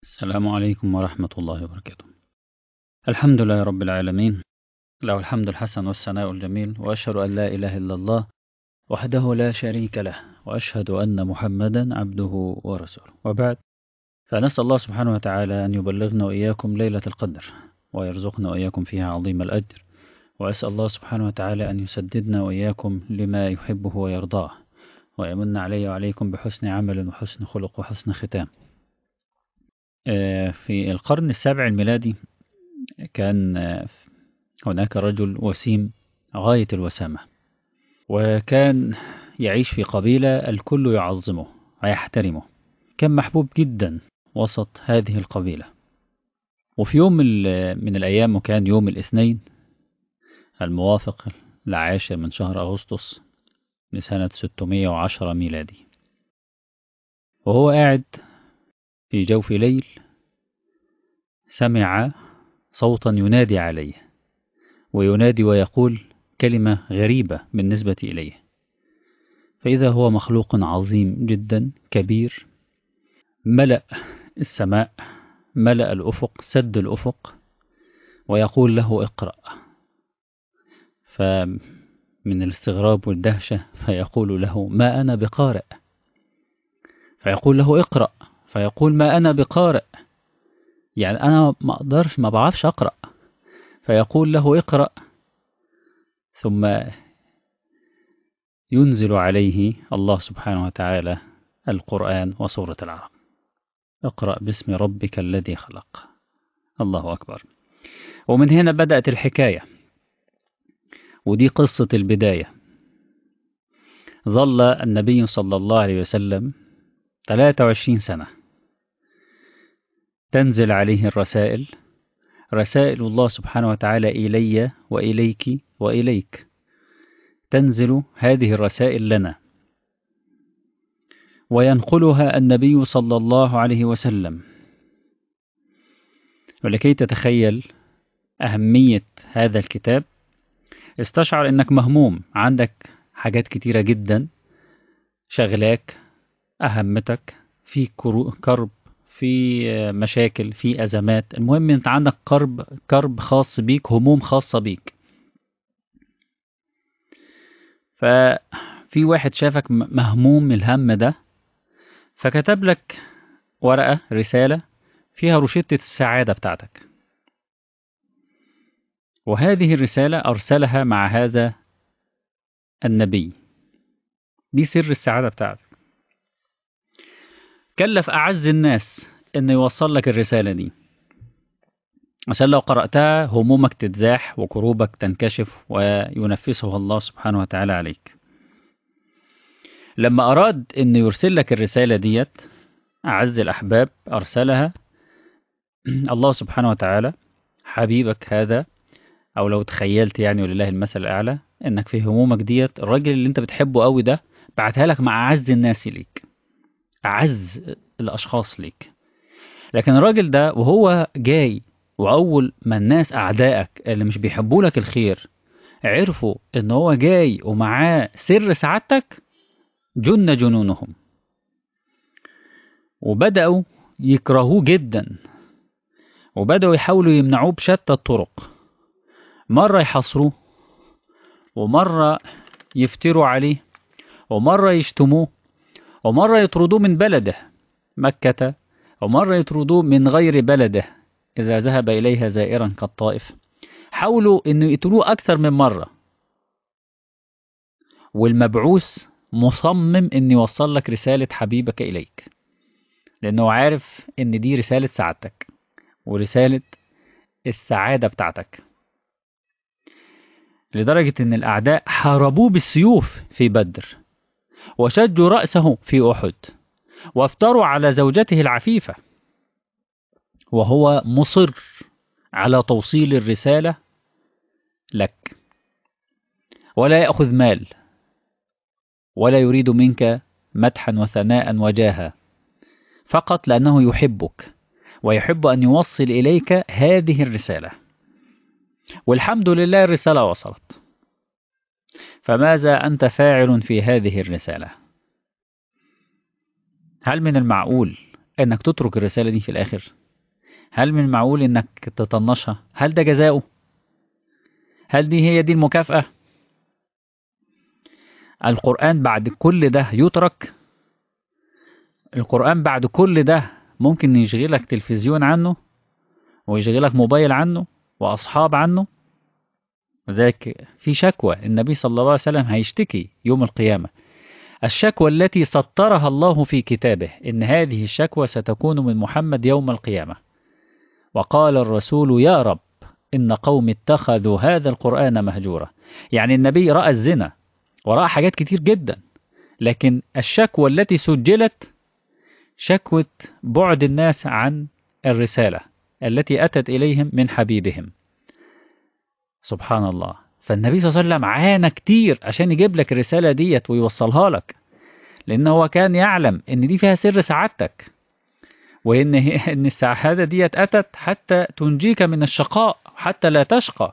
السلام عليكم ورحمة الله وبركاته الحمد لله رب العالمين له الحمد الحسن والثناء الجميل وأشهد أن لا إله إلا الله وحده لا شريك له وأشهد أن محمدا عبده ورسوله وبعد فنسأل الله سبحانه وتعالى أن يبلغنا وإياكم ليلة القدر ويرزقنا وإياكم فيها عظيم الأجر وأسأل الله سبحانه وتعالى أن يسددنا وإياكم لما يحبه ويرضاه ويمن علي وعليكم بحسن عمل وحسن خلق وحسن ختام في القرن السابع الميلادي كان هناك رجل وسيم غاية الوسامة وكان يعيش في قبيلة الكل يعظمه ويحترمه كان محبوب جدا وسط هذه القبيلة وفي يوم من الأيام وكان يوم الاثنين الموافق العاشر من شهر أغسطس لسنة 610 ميلادي وهو قاعد في جوف ليل سمع صوتا ينادي عليه وينادي ويقول كلمة غريبة بالنسبة إليه فإذا هو مخلوق عظيم جدا كبير ملأ السماء ملأ الأفق سد الأفق ويقول له اقرأ فمن الاستغراب والدهشة فيقول له ما أنا بقارئ فيقول له اقرأ فيقول ما أنا بقارئ يعني أنا ما أقدرش ما بعرفش أقرأ فيقول له اقرأ ثم ينزل عليه الله سبحانه وتعالى القرآن وسورة العرب اقرأ باسم ربك الذي خلق الله أكبر ومن هنا بدأت الحكاية ودي قصة البداية ظل النبي صلى الله عليه وسلم 23 سنة تنزل عليه الرسائل رسائل الله سبحانه وتعالى إلي وإليك وإليك تنزل هذه الرسائل لنا وينقلها النبي صلى الله عليه وسلم ولكي تتخيل أهمية هذا الكتاب استشعر أنك مهموم عندك حاجات كتيرة جدا شغلاك أهمتك في كرب في مشاكل في أزمات المهم أنت عندك كرب كرب خاص بيك هموم خاصة بيك ففي واحد شافك مهموم من الهم ده فكتب لك ورقة رسالة فيها روشتة السعادة بتاعتك وهذه الرسالة أرسلها مع هذا النبي دي سر السعادة بتاعتك كلف أعز الناس إنه يوصل لك الرسالة دي عشان لو قرأتها همومك تتزاح وكروبك تنكشف وينفسها الله سبحانه وتعالى عليك لما أراد إنه يرسل لك الرسالة ديت أعز الأحباب أرسلها الله سبحانه وتعالى حبيبك هذا أو لو تخيلت يعني ولله المثل الأعلى إنك في همومك ديت الراجل اللي أنت بتحبه قوي ده بعتها لك مع أعز الناس ليك أعز الأشخاص ليك لكن الراجل ده وهو جاي وأول ما الناس أعدائك اللي مش بيحبوا لك الخير عرفوا إن هو جاي ومعاه سر سعادتك جن جنونهم وبدأوا يكرهوه جدا وبدأوا يحاولوا يمنعوه بشتى الطرق مرة يحصروه ومرة يفتروا عليه ومرة يشتموه ومرة يطردوه من بلده مكة ومرة يطردوه من غير بلده إذا ذهب إليها زائرا كالطائف حاولوا أن يقتلوه أكثر من مرة والمبعوث مصمم أن يوصل لك رسالة حبيبك إليك لأنه عارف أن دي رسالة سعادتك ورسالة السعادة بتاعتك لدرجة أن الأعداء حاربوه بالسيوف في بدر وشجوا رأسه في أحد وافتروا على زوجته العفيفة وهو مصر على توصيل الرسالة لك ولا يأخذ مال ولا يريد منك مدحا وثناء وجاها فقط لأنه يحبك ويحب أن يوصل إليك هذه الرسالة والحمد لله الرسالة وصلت فماذا أنت فاعل في هذه الرسالة هل من المعقول انك تترك الرسالة دي في الاخر هل من المعقول انك تطنشها هل ده جزاؤه هل دي هي دي المكافأة القرآن بعد كل ده يترك القرآن بعد كل ده ممكن يشغلك تلفزيون عنه ويشغلك موبايل عنه وأصحاب عنه ذاك في شكوى النبي صلى الله عليه وسلم هيشتكي يوم القيامة الشكوى التي سطرها الله في كتابه إن هذه الشكوى ستكون من محمد يوم القيامة وقال الرسول يا رب إن قوم اتخذوا هذا القرآن مهجورا يعني النبي رأى الزنا ورأى حاجات كتير جدا لكن الشكوى التي سجلت شكوى بعد الناس عن الرسالة التي أتت إليهم من حبيبهم سبحان الله فالنبي صلى الله عليه وسلم عانى كتير عشان يجيب لك الرسالة ديت ويوصلها لك لأن هو كان يعلم إن دي فيها سر سعادتك وإن إن السعادة ديت أتت حتى تنجيك من الشقاء حتى لا تشقى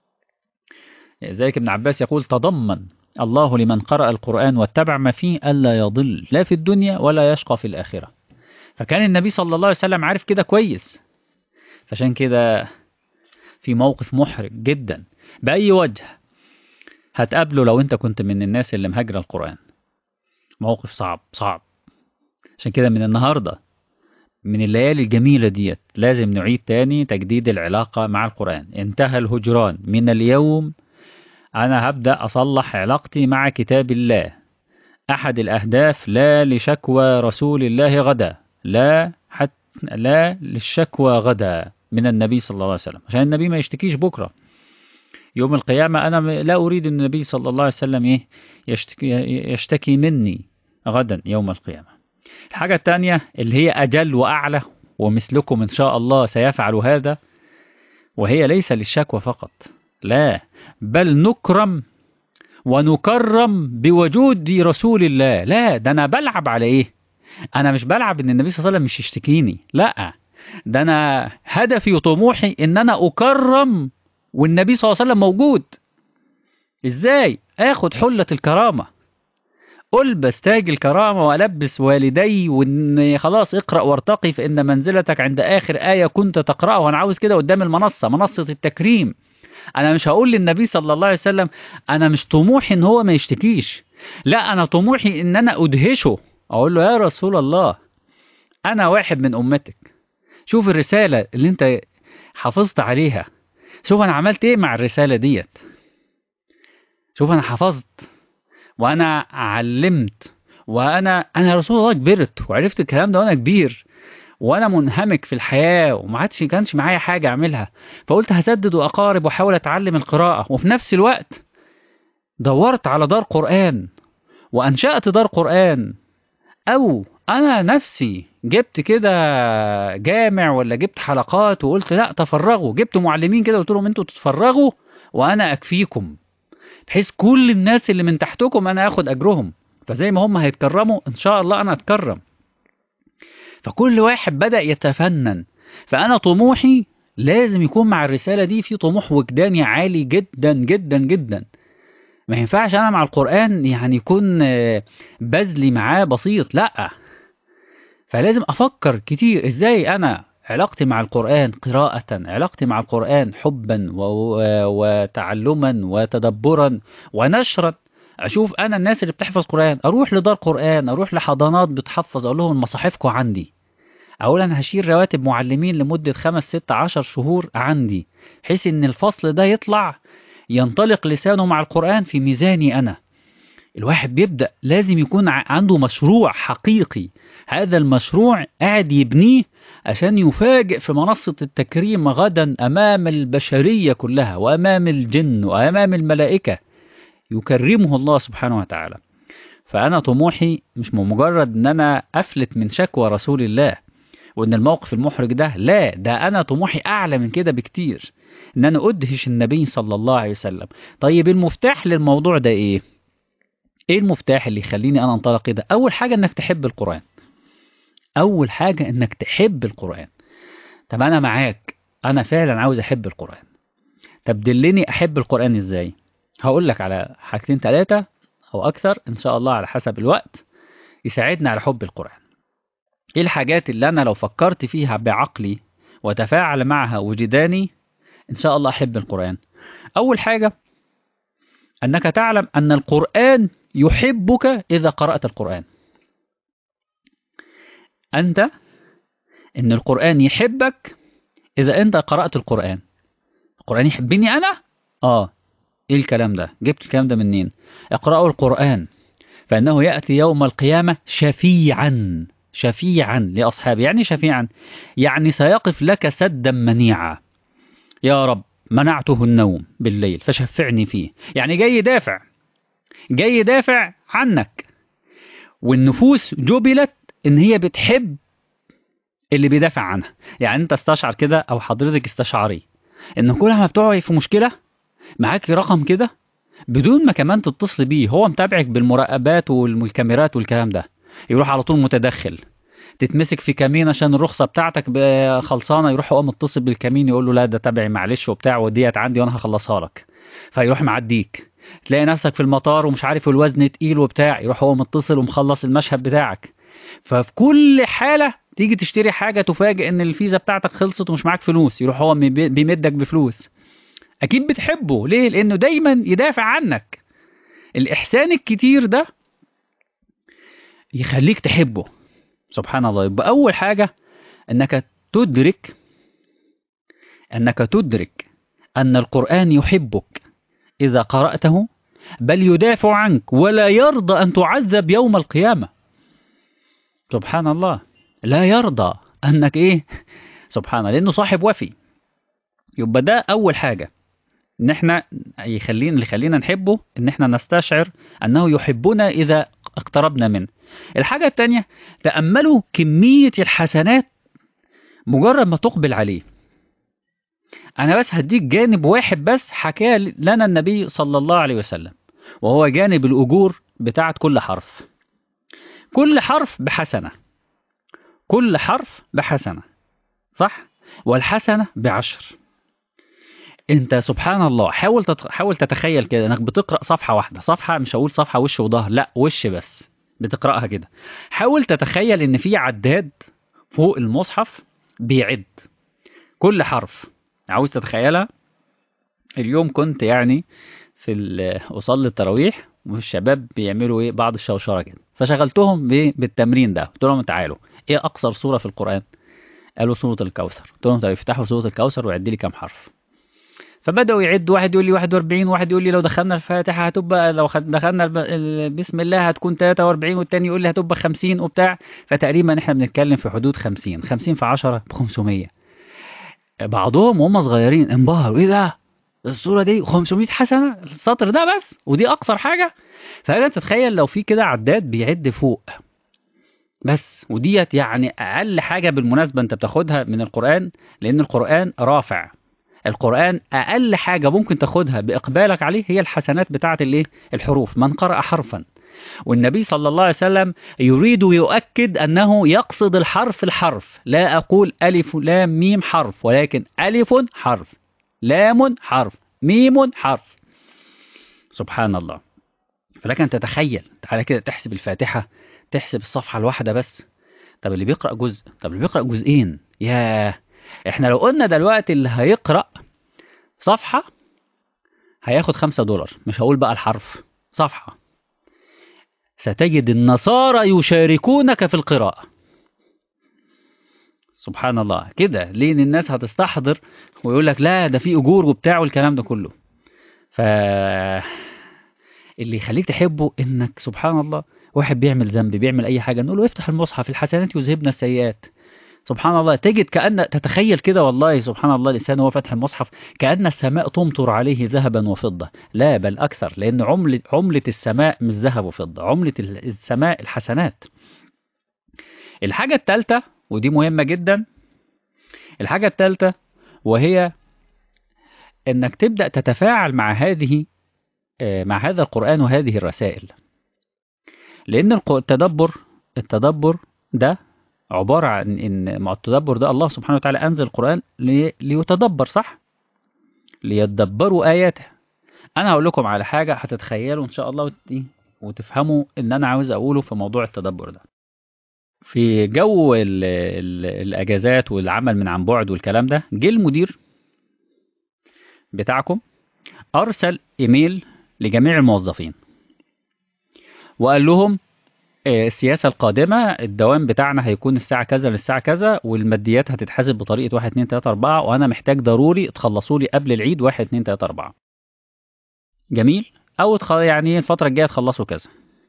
ذلك ابن عباس يقول تضمن الله لمن قرأ القرآن واتبع ما فيه ألا يضل لا في الدنيا ولا يشقى في الآخرة فكان النبي صلى الله عليه وسلم عارف كده كويس فعشان كده في موقف محرج جدا بأي وجه هتقابله لو انت كنت من الناس اللي مهاجرة القرآن موقف صعب صعب عشان كده من النهاردة من الليالي الجميلة ديت لازم نعيد تاني تجديد العلاقة مع القرآن انتهى الهجران من اليوم أنا هبدأ أصلح علاقتي مع كتاب الله أحد الأهداف لا لشكوى رسول الله غدا لا حتى لا للشكوى غدا من النبي صلى الله عليه وسلم عشان النبي ما يشتكيش بكرة يوم القيامة أنا لا أريد أن النبي صلى الله عليه وسلم إيه يشتكي, يشتكي مني غدا يوم القيامة الحاجة الثانية اللي هي أجل وأعلى ومثلكم إن شاء الله سيفعل هذا وهي ليس للشكوى فقط لا بل نكرم ونكرم بوجود رسول الله لا ده أنا بلعب على إيه أنا مش بلعب إن النبي صلى الله عليه وسلم مش يشتكيني لا ده أنا هدفي وطموحي إن أنا أكرم والنبي صلى الله عليه وسلم موجود إزاي آخد حلة الكرامة ألبس تاج الكرامة وألبس والدي وإن خلاص اقرأ وارتقي فإن منزلتك عند آخر آية كنت تقرأها وأنا عاوز كده قدام المنصة منصة التكريم أنا مش هقول للنبي صلى الله عليه وسلم أنا مش طموحي إن هو ما يشتكيش لا أنا طموحي إن أنا أدهشه أقول له يا رسول الله أنا واحد من أمتك شوف الرسالة اللي أنت حافظت عليها شوف أنا عملت إيه مع الرسالة ديت شوف أنا حفظت وانا علمت وانا انا رسول الله كبرت وعرفت الكلام ده وانا كبير وانا منهمك في الحياه وما عادش كانش معايا حاجه اعملها فقلت هسدد واقارب واحاول اتعلم القراءه وفي نفس الوقت دورت على دار قران وانشات دار قران او انا نفسي جبت كده جامع ولا جبت حلقات وقلت لا تفرغوا جبت معلمين كده قلت لهم انتوا تتفرغوا وانا اكفيكم بحيث كل الناس اللي من تحتكم انا اخد اجرهم فزي ما هم هيتكرموا ان شاء الله انا اتكرم فكل واحد بدأ يتفنن فانا طموحي لازم يكون مع الرسالة دي في طموح وجداني عالي جدا جدا جدا ما ينفعش انا مع القرآن يعني يكون بذلي معاه بسيط لا فلازم افكر كتير ازاي انا علاقتي مع القرآن قراءة علاقتي مع القرآن حبا وتعلما وتدبرا ونشرا أشوف أنا الناس اللي بتحفظ قرآن أروح لدار قرآن أروح لحضانات بتحفظ أقول لهم مصاحفكم عندي أقول أنا هشيل رواتب معلمين لمدة خمس ست عشر شهور عندي بحيث إن الفصل ده يطلع ينطلق لسانه مع القرآن في ميزاني أنا الواحد بيبدأ لازم يكون عنده مشروع حقيقي هذا المشروع قاعد يبنيه عشان يفاجئ في منصة التكريم غدا أمام البشرية كلها وأمام الجن وأمام الملائكة يكرمه الله سبحانه وتعالى فأنا طموحي مش مجرد أن أنا أفلت من شكوى رسول الله وأن الموقف المحرج ده لا ده أنا طموحي أعلى من كده بكتير أن أنا أدهش النبي صلى الله عليه وسلم طيب المفتاح للموضوع ده إيه؟ إيه المفتاح اللي يخليني أنا أنطلق كده؟ أول حاجة أنك تحب القرآن أول حاجة إنك تحب القرآن طب أنا معاك أنا فعلا عاوز أحب القرآن طب دلني أحب القرآن إزاي هقول لك على حاجتين ثلاثة أو أكثر إن شاء الله على حسب الوقت يساعدنا على حب القرآن ايه الحاجات اللي انا لو فكرت فيها بعقلي وتفاعل معها وجداني ان شاء الله احب القرآن اول حاجة انك تعلم ان القرآن يحبك اذا قرأت القرآن انت ان القرآن يحبك اذا انت قرأت القرآن القرآن يحبني انا اه ايه الكلام ده جبت الكلام ده منين اقرأوا القرآن فانه يأتي يوم القيامة شفيعا شفيعا لأصحابه يعني شفيعا يعني سيقف لك سدا منيعا يا رب منعته النوم بالليل فشفعني فيه يعني جاي يدافع جاي يدافع عنك والنفوس جبلت ان هي بتحب اللي بيدافع عنها يعني انت استشعر كده او حضرتك استشعري ان كل ما بتقعي في مشكلة معاك رقم كده بدون ما كمان تتصل بيه هو متابعك بالمراقبات والكاميرات والكلام ده يروح على طول متدخل تتمسك في كمين عشان الرخصة بتاعتك خلصانة يروح هو متصل بالكمين يقول له لا ده تبعي معلش وبتاع وديت عندي وانا هخلصها لك فيروح معديك تلاقي نفسك في المطار ومش عارف الوزن تقيل وبتاع يروح هو متصل ومخلص المشهد بتاعك ففي كل حالة تيجي تشتري حاجة تفاجئ ان الفيزا بتاعتك خلصت ومش معاك فلوس يروح هو بيمدك بفلوس اكيد بتحبه ليه لانه دايما يدافع عنك الاحسان الكتير ده يخليك تحبه سبحان الله يبقى أول حاجة أنك تدرك أنك تدرك أن القرآن يحبك إذا قرأته بل يدافع عنك ولا يرضى أن تعذب يوم القيامة سبحان الله لا يرضى أنك إيه سبحان الله لأنه صاحب وفي يبقى ده أول حاجة ان احنا يخلينا اللي يخلينا نحبه ان احنا نستشعر انه يحبنا اذا اقتربنا منه الحاجة التانية تأملوا كمية الحسنات مجرد ما تقبل عليه أنا بس هديك جانب واحد بس حكاه لنا النبي صلى الله عليه وسلم وهو جانب الأجور بتاعت كل حرف كل حرف بحسنة كل حرف بحسنة صح والحسنة بعشر انت سبحان الله حاول حاول تتخيل كده انك بتقرا صفحه واحده صفحه مش هقول صفحه وش وظهر لا وش بس بتقراها كده حاول تتخيل ان في عداد فوق المصحف بيعد كل حرف عاوز تتخيلها اليوم كنت يعني في اصلي التراويح والشباب بيعملوا ايه بعض الشوشره كده فشغلتهم بالتمرين ده قلت لهم تعالوا ايه اقصر سوره في القران قالوا سوره الكوثر قلت لهم طب افتحوا سوره الكوثر وعد لي كام حرف فبدأوا يعدوا واحد يقول لي 41 واحد يقول لي لو دخلنا الفاتحة هتبقى لو دخلنا بسم الله هتكون 43 والتاني يقول لي هتبقى 50 وبتاع فتقريبا احنا بنتكلم في حدود 50 50 في 10 ب 500 بعضهم وهم صغيرين انبهروا ايه ده الصورة دي 500 حسنة السطر ده بس ودي أقصر حاجة فأنا تتخيل لو في كده عداد بيعد فوق بس وديت يعني أقل حاجة بالمناسبة أنت بتاخدها من القرآن لأن القرآن رافع القرآن أقل حاجة ممكن تاخدها بإقبالك عليه هي الحسنات بتاعة الايه الحروف من قرأ حرفا والنبي صلى الله عليه وسلم يريد يؤكد أنه يقصد الحرف الحرف لا أقول ألف لام ميم حرف ولكن ألف حرف لام حرف ميم حرف سبحان الله فلك أن تتخيل تعالى كده تحسب الفاتحة تحسب الصفحة الواحدة بس طب اللي بيقرأ جزء طب اللي بيقرأ جزئين ياه احنا لو قلنا دلوقتي اللي هيقرأ صفحة هياخد خمسة دولار مش هقول بقى الحرف صفحة ستجد النصارى يشاركونك في القراءة سبحان الله كده ليه الناس هتستحضر ويقول لك لا ده في أجور وبتاع والكلام ده كله ف اللي يخليك تحبه انك سبحان الله واحد بيعمل ذنب بيعمل اي حاجه نقول له افتح المصحف الحسنات يذهبن السيئات سبحان الله تجد كأن تتخيل كده والله سبحان الله الإنسان هو فتح المصحف كأن السماء تمطر عليه ذهبا وفضة لا بل أكثر لأن عملة, عملة السماء مش ذهب وفضة عملة السماء الحسنات الحاجة الثالثة ودي مهمة جدا الحاجة الثالثة وهي انك تبدأ تتفاعل مع هذه مع هذا القرآن وهذه الرسائل لأن التدبر التدبر ده عبارة عن إن مع التدبر ده الله سبحانه وتعالى أنزل القرآن ليتدبر صح؟ ليتدبروا آياته أنا هقول لكم على حاجة هتتخيلوا إن شاء الله وتفهموا إن أنا عاوز أقوله في موضوع التدبر ده في جو ال ال الاجازات والعمل من عن بعد والكلام ده جه المدير بتاعكم ارسل ايميل لجميع الموظفين وقال لهم آه، السياسة القادمة الدوام بتاعنا هيكون الساعة كذا للساعة كذا والماديات هتتحاسب بطريقة 1 2 3 4 وأنا محتاج ضروري تخلصوا لي قبل العيد 1 2 3 4 جميل أو تخ... يعني الفترة الجاية تخلصوا كذا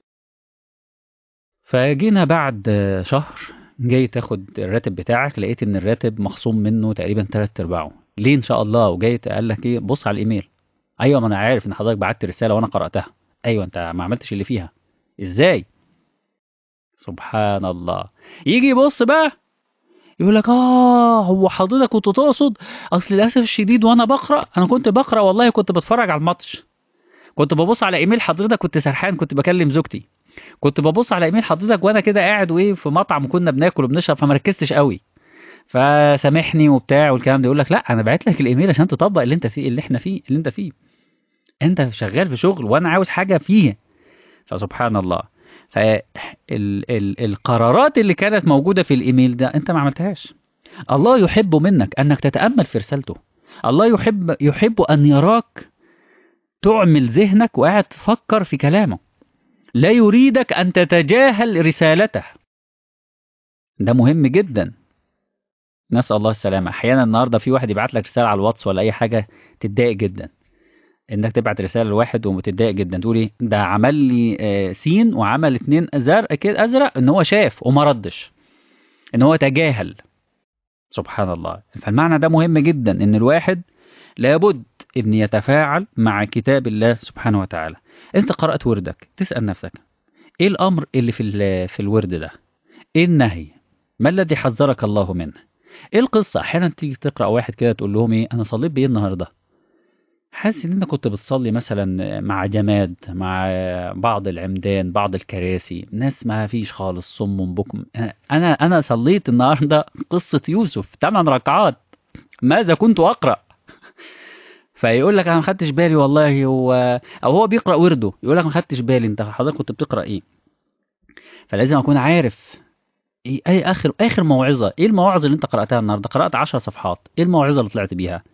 فجينا بعد آه، شهر جاي تاخد الراتب بتاعك لقيت ان الراتب مخصوم منه تقريبا تلات ارباعه ليه ان شاء الله وجاي قال لك ايه بص على الايميل ايوه ما انا عارف ان حضرتك بعت رساله وانا قراتها ايوه انت ما عملتش اللي فيها ازاي سبحان الله يجي يبص بقى يقول لك اه هو حضرتك كنت تقصد اصل للاسف الشديد وانا بقرا انا كنت بقرا والله كنت بتفرج على الماتش كنت ببص على ايميل حضرتك كنت سرحان كنت بكلم زوجتي كنت ببص على ايميل حضرتك وانا كده قاعد وايه في مطعم كنا بناكل وبنشرب فما ركزتش قوي فسامحني وبتاع والكلام ده يقول لك لا انا بعت لك الايميل عشان تطبق اللي انت فيه اللي احنا فيه اللي انت فيه انت شغال في شغل وانا عاوز حاجه فيه فسبحان الله فالقرارات اللي كانت موجوده في الايميل ده انت ما عملتهاش الله يحب منك انك تتامل في رسالته الله يحب يحب ان يراك تعمل ذهنك وقاعد تفكر في كلامه لا يريدك ان تتجاهل رسالته ده مهم جدا نسال الله السلامه احيانا النهارده في واحد يبعت لك رساله على الواتس ولا اي حاجه تتضايق جدا انك تبعت رساله لواحد وتتضايق جدا تقول ايه ده عمل لي آه، سين وعمل اتنين زرق كده ازرق ان هو شاف وما ردش ان هو تجاهل سبحان الله فالمعنى ده مهم جدا ان الواحد لابد ان يتفاعل مع كتاب الله سبحانه وتعالى انت قرات وردك تسال نفسك ايه الامر اللي في ال- في الورد ده ايه النهي ما الذي حذرك الله منه ايه القصه احيانا تيجي تقرا واحد كده تقول لهم ايه انا صليت بايه النهارده حاسس ان انت كنت بتصلي مثلا مع جماد مع بعض العمدان بعض الكراسي ناس ما فيش خالص صم بكم انا انا صليت النهارده قصه يوسف 8 ركعات ماذا كنت اقرا فيقول لك انا ما خدتش بالي والله هو او هو بيقرا ورده يقول لك ما خدتش بالي انت حضرتك كنت بتقرا ايه فلازم اكون عارف ايه اي اخر اخر موعظه ايه المواعظ اللي انت قراتها النهارده قرات 10 صفحات ايه الموعظه اللي طلعت بيها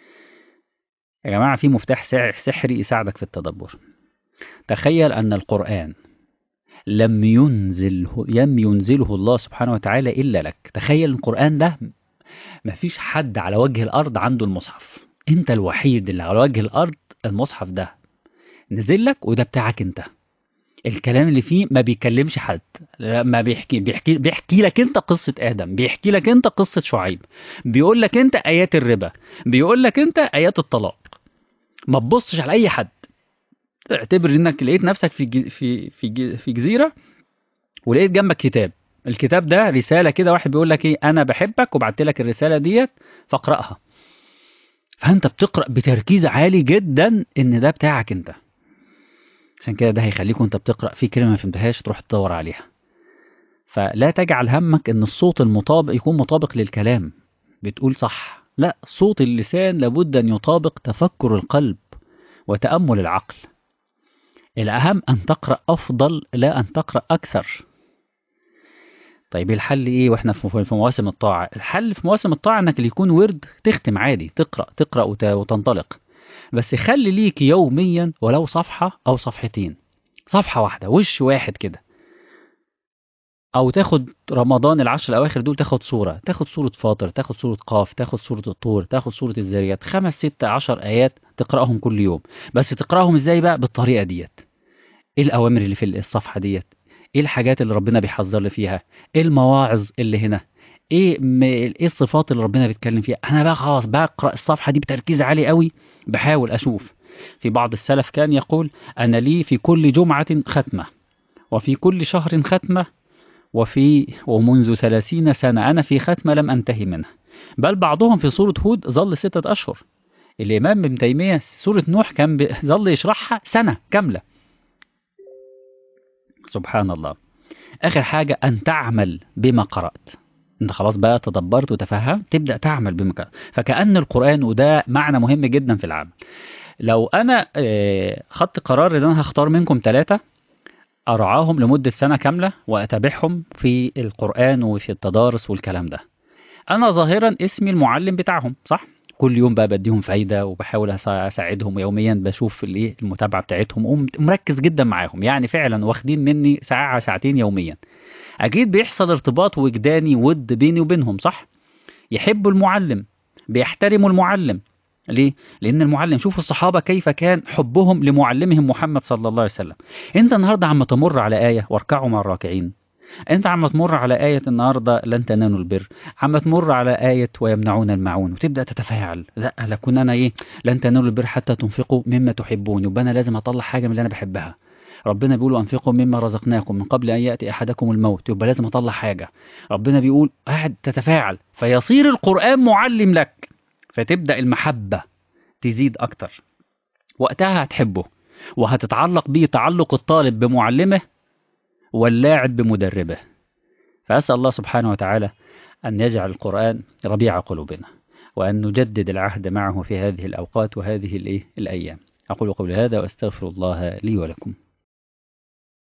يا جماعه في مفتاح سع- سحري يساعدك في التدبر تخيل ان القران لم ينزله لم ينزله الله سبحانه وتعالى الا لك تخيل القران ده مفيش حد على وجه الارض عنده المصحف انت الوحيد اللي على وجه الارض المصحف ده نزل لك وده بتاعك انت الكلام اللي فيه ما بيكلمش حد لا، ما بيحكي بيحكي بيحكي لك انت قصة آدم بيحكي لك انت قصة شعيب بيقول لك انت آيات الربا بيقول لك انت آيات الطلاق ما تبصش على أي حد اعتبر انك لقيت نفسك في جي في في جي في جزيرة ولقيت جنبك كتاب الكتاب ده رسالة كده واحد بيقول لك ايه انا بحبك وبعت لك الرسالة ديت فاقرأها فانت بتقرأ بتركيز عالي جدا ان ده بتاعك انت عشان كده ده هيخليك وانت بتقرأ في كلمة ما فهمتهاش تروح تدور عليها فلا تجعل همك ان الصوت المطابق يكون مطابق للكلام بتقول صح لا صوت اللسان لابد ان يطابق تفكر القلب وتأمل العقل الأهم أن تقرأ أفضل لا أن تقرأ أكثر طيب الحل إيه وإحنا في في مواسم الطاعة الحل في مواسم الطاعة أنك اللي يكون ورد تختم عادي تقرأ تقرأ وت- وتنطلق بس خلي ليك يوميا ولو صفحة أو صفحتين صفحة واحدة وش واحد كده أو تاخد رمضان العشر الأواخر دول تاخد صورة تاخد صورة فاطر تاخد صورة قاف تاخد صورة الطور تاخد صورة الذريات خمس ست عشر آيات تقرأهم كل يوم بس تقرأهم إزاي بقى بالطريقة ديت إيه الأوامر اللي في الصفحة ديت إيه الحاجات اللي ربنا بيحذر لي فيها إيه المواعظ اللي هنا ايه م... ايه الصفات اللي ربنا بيتكلم فيها انا بقى خلاص بقرا الصفحه دي بتركيز عالي قوي بحاول اشوف في بعض السلف كان يقول انا لي في كل جمعه ختمه وفي كل شهر ختمه وفي ومنذ ثلاثين سنة أنا في ختمة لم أنتهي منها بل بعضهم في سورة هود ظل ستة أشهر الإمام ابن تيمية سورة نوح كان بي- ظل يشرحها سنة كاملة سبحان الله آخر حاجة أن تعمل بما قرأت أنت خلاص بقى تدبرت وتفهمت تبدأ تعمل بما قرأت فكأن القرآن وده معنى مهم جدا في العمل لو أنا آه، خدت قرار إن أنا هختار منكم ثلاثة أرعاهم لمدة سنة كاملة وأتابعهم في القرآن وفي التدارس والكلام ده أنا ظاهرا اسمي المعلم بتاعهم صح؟ كل يوم بقى بديهم فايدة وبحاول أسا- أساعدهم يوميا بشوف الايه المتابعة بتاعتهم ومركز جدا معاهم يعني فعلا واخدين مني ساعة ساعتين يوميا أكيد بيحصل ارتباط وجداني ود بيني وبينهم صح؟ يحبوا المعلم بيحترموا المعلم ليه؟ لأن المعلم شوفوا الصحابة كيف كان حبهم لمعلمهم محمد صلى الله عليه وسلم أنت النهاردة عم تمر على آية واركعوا مع الراكعين أنت عم تمر على آية النهاردة لن تنالوا البر عم تمر على آية ويمنعون المعون وتبدأ تتفاعل لا لكن أنا إيه لن تنالوا البر حتى تنفقوا مما تحبون يبقى أنا لازم أطلع حاجة من اللي أنا بحبها ربنا بيقول أنفقوا مما رزقناكم من قبل أن يأتي أحدكم الموت يبقى لازم أطلع حاجة ربنا بيقول قاعد تتفاعل فيصير القرآن معلم لك فتبدأ المحبة تزيد أكتر وقتها هتحبه وهتتعلق بيه تعلق الطالب بمعلمه واللاعب بمدربه فأسأل الله سبحانه وتعالى أن يجعل القرآن ربيع قلوبنا وأن نجدد العهد معه في هذه الأوقات وهذه الإيه؟ الأيام أقول قولي هذا وأستغفر الله لي ولكم